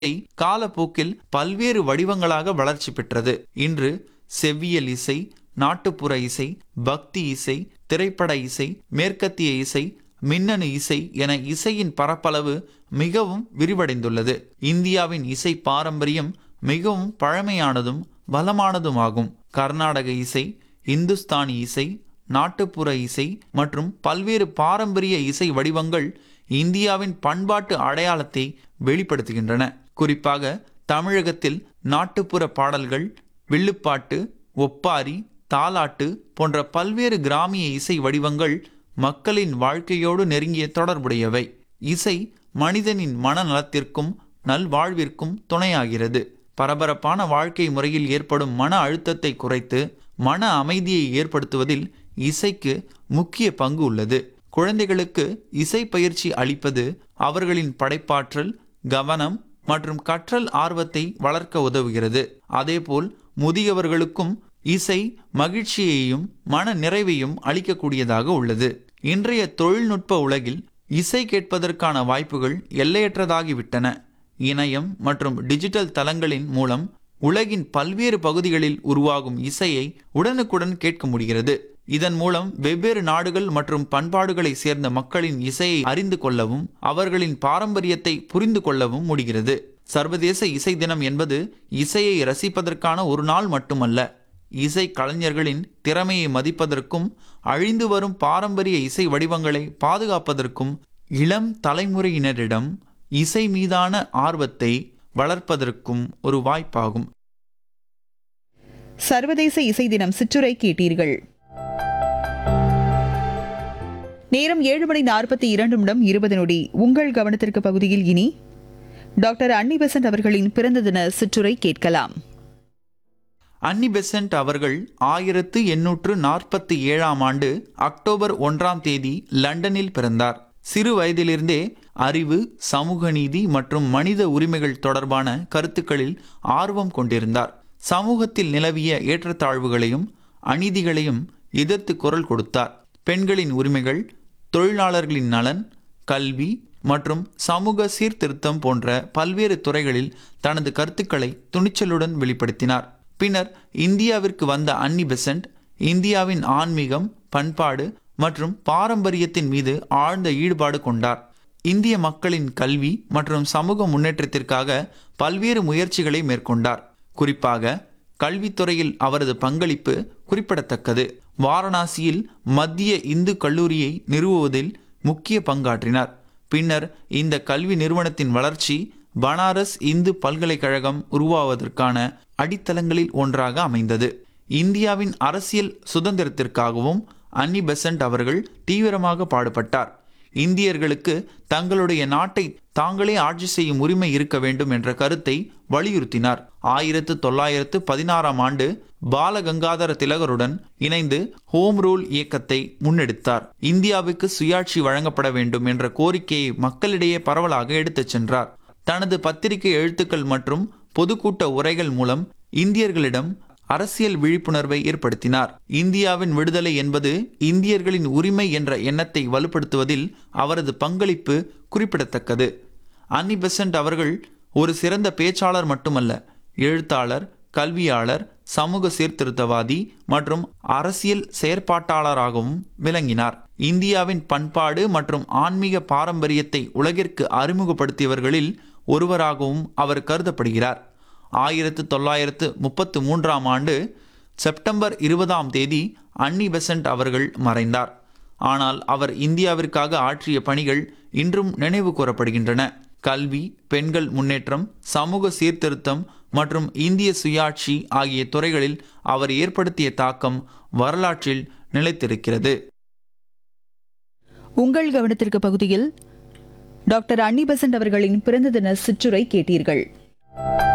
இசை காலப்போக்கில் பல்வேறு வடிவங்களாக வளர்ச்சி பெற்றது இன்று செவ்வியல் இசை நாட்டுப்புற இசை பக்தி இசை திரைப்பட இசை மேற்கத்திய இசை மின்னணு இசை என இசையின் பரப்பளவு மிகவும் விரிவடைந்துள்ளது இந்தியாவின் இசை பாரம்பரியம் மிகவும் பழமையானதும் பலமானதுமாகும் கர்நாடக இசை இந்துஸ்தானி இசை நாட்டுப்புற இசை மற்றும் பல்வேறு பாரம்பரிய இசை வடிவங்கள் இந்தியாவின் பண்பாட்டு அடையாளத்தை வெளிப்படுத்துகின்றன குறிப்பாக தமிழகத்தில் நாட்டுப்புற பாடல்கள் வில்லுப்பாட்டு ஒப்பாரி தாலாட்டு போன்ற பல்வேறு கிராமிய இசை வடிவங்கள் மக்களின் வாழ்க்கையோடு நெருங்கிய தொடர்புடையவை இசை மனிதனின் மனநலத்திற்கும் நல்வாழ்விற்கும் துணையாகிறது பரபரப்பான வாழ்க்கை முறையில் ஏற்படும் மன அழுத்தத்தை குறைத்து மன அமைதியை ஏற்படுத்துவதில் இசைக்கு முக்கிய பங்கு உள்ளது குழந்தைகளுக்கு இசை பயிற்சி அளிப்பது அவர்களின் படைப்பாற்றல் கவனம் மற்றும் கற்றல் ஆர்வத்தை வளர்க்க உதவுகிறது அதேபோல் முதியவர்களுக்கும் இசை மகிழ்ச்சியையும் மன நிறைவையும் அளிக்கக்கூடியதாக உள்ளது இன்றைய தொழில்நுட்ப உலகில் இசை கேட்பதற்கான வாய்ப்புகள் எல்லையற்றதாகிவிட்டன இணையம் மற்றும் டிஜிட்டல் தளங்களின் மூலம் உலகின் பல்வேறு பகுதிகளில் உருவாகும் இசையை உடனுக்குடன் கேட்க முடிகிறது இதன் மூலம் வெவ்வேறு நாடுகள் மற்றும் பண்பாடுகளை சேர்ந்த மக்களின் இசையை அறிந்து கொள்ளவும் அவர்களின் பாரம்பரியத்தை புரிந்து கொள்ளவும் முடிகிறது சர்வதேச இசை தினம் என்பது இசையை ரசிப்பதற்கான ஒரு நாள் மட்டுமல்ல இசை கலைஞர்களின் திறமையை மதிப்பதற்கும் அழிந்து வரும் பாரம்பரிய இசை வடிவங்களை பாதுகாப்பதற்கும் இளம் தலைமுறையினரிடம் இசை மீதான ஆர்வத்தை வளர்ப்பதற்கும் ஒரு வாய்ப்பாகும் சர்வதேச இசை தினம் சிற்றுரை கேட்டீர்கள் நேரம் ஏழு மணி நாற்பத்தி இரண்டு நிமிடம் இருபது நொடி உங்கள் கவனத்திற்கு பகுதியில் இனி டாக்டர் அன்னி பெசன்ட் அவர்களின் பிறந்த தின சிற்றுரை கேட்கலாம் அன்னி பெசன்ட் அவர்கள் ஆயிரத்து எண்ணூற்று நாற்பத்தி ஏழாம் ஆண்டு அக்டோபர் ஒன்றாம் தேதி லண்டனில் பிறந்தார் சிறு வயதிலிருந்தே அறிவு சமூக நீதி மற்றும் மனித உரிமைகள் தொடர்பான கருத்துக்களில் ஆர்வம் கொண்டிருந்தார் சமூகத்தில் நிலவிய ஏற்றத்தாழ்வுகளையும் அநீதிகளையும் எதிர்த்து குரல் கொடுத்தார் பெண்களின் உரிமைகள் தொழிலாளர்களின் நலன் கல்வி மற்றும் சமூக சீர்திருத்தம் போன்ற பல்வேறு துறைகளில் தனது கருத்துக்களை துணிச்சலுடன் வெளிப்படுத்தினார் பின்னர் இந்தியாவிற்கு வந்த அன்னி பெசன்ட் இந்தியாவின் ஆன்மீகம் பண்பாடு மற்றும் பாரம்பரியத்தின் மீது ஆழ்ந்த ஈடுபாடு கொண்டார் இந்திய மக்களின் கல்வி மற்றும் சமூக முன்னேற்றத்திற்காக பல்வேறு முயற்சிகளை மேற்கொண்டார் குறிப்பாக கல்வித்துறையில் அவரது பங்களிப்பு குறிப்பிடத்தக்கது வாரணாசியில் மத்திய இந்து கல்லூரியை நிறுவுவதில் முக்கிய பங்காற்றினார் பின்னர் இந்த கல்வி நிறுவனத்தின் வளர்ச்சி பனாரஸ் இந்து பல்கலைக்கழகம் உருவாவதற்கான அடித்தளங்களில் ஒன்றாக அமைந்தது இந்தியாவின் அரசியல் சுதந்திரத்திற்காகவும் அன்னி பெசன்ட் அவர்கள் தீவிரமாக பாடுபட்டார் இந்தியர்களுக்கு தங்களுடைய நாட்டை தாங்களே ஆட்சி செய்யும் உரிமை இருக்க வேண்டும் என்ற கருத்தை வலியுறுத்தினார் ஆயிரத்து தொள்ளாயிரத்து பதினாறாம் ஆண்டு பாலகங்காதர திலகருடன் இணைந்து ஹோம் ரூல் இயக்கத்தை முன்னெடுத்தார் இந்தியாவுக்கு சுயாட்சி வழங்கப்பட வேண்டும் என்ற கோரிக்கையை மக்களிடையே பரவலாக எடுத்துச் சென்றார் தனது பத்திரிகை எழுத்துக்கள் மற்றும் பொதுக்கூட்ட உரைகள் மூலம் இந்தியர்களிடம் அரசியல் விழிப்புணர்வை ஏற்படுத்தினார் இந்தியாவின் விடுதலை என்பது இந்தியர்களின் உரிமை என்ற எண்ணத்தை வலுப்படுத்துவதில் அவரது பங்களிப்பு குறிப்பிடத்தக்கது அன்னி பெசன்ட் அவர்கள் ஒரு சிறந்த பேச்சாளர் மட்டுமல்ல எழுத்தாளர் கல்வியாளர் சமூக சீர்திருத்தவாதி மற்றும் அரசியல் செயற்பாட்டாளராகவும் விளங்கினார் இந்தியாவின் பண்பாடு மற்றும் ஆன்மீக பாரம்பரியத்தை உலகிற்கு அறிமுகப்படுத்தியவர்களில் ஒருவராகவும் அவர் கருதப்படுகிறார் ஆயிரத்து தொள்ளாயிரத்து முப்பத்து மூன்றாம் ஆண்டு செப்டம்பர் இருபதாம் தேதி அன்னி பெசன்ட் அவர்கள் மறைந்தார் ஆனால் அவர் இந்தியாவிற்காக ஆற்றிய பணிகள் இன்றும் நினைவு கூறப்படுகின்றன கல்வி பெண்கள் முன்னேற்றம் சமூக சீர்திருத்தம் மற்றும் இந்திய சுயாட்சி ஆகிய துறைகளில் அவர் ஏற்படுத்திய தாக்கம் வரலாற்றில் நிலைத்திருக்கிறது உங்கள் கவனத்திற்கு பகுதியில் டாக்டர் அன்னி பெசன்ட் அவர்களின் பிறந்த தின சிற்றுரை கேட்டீர்கள்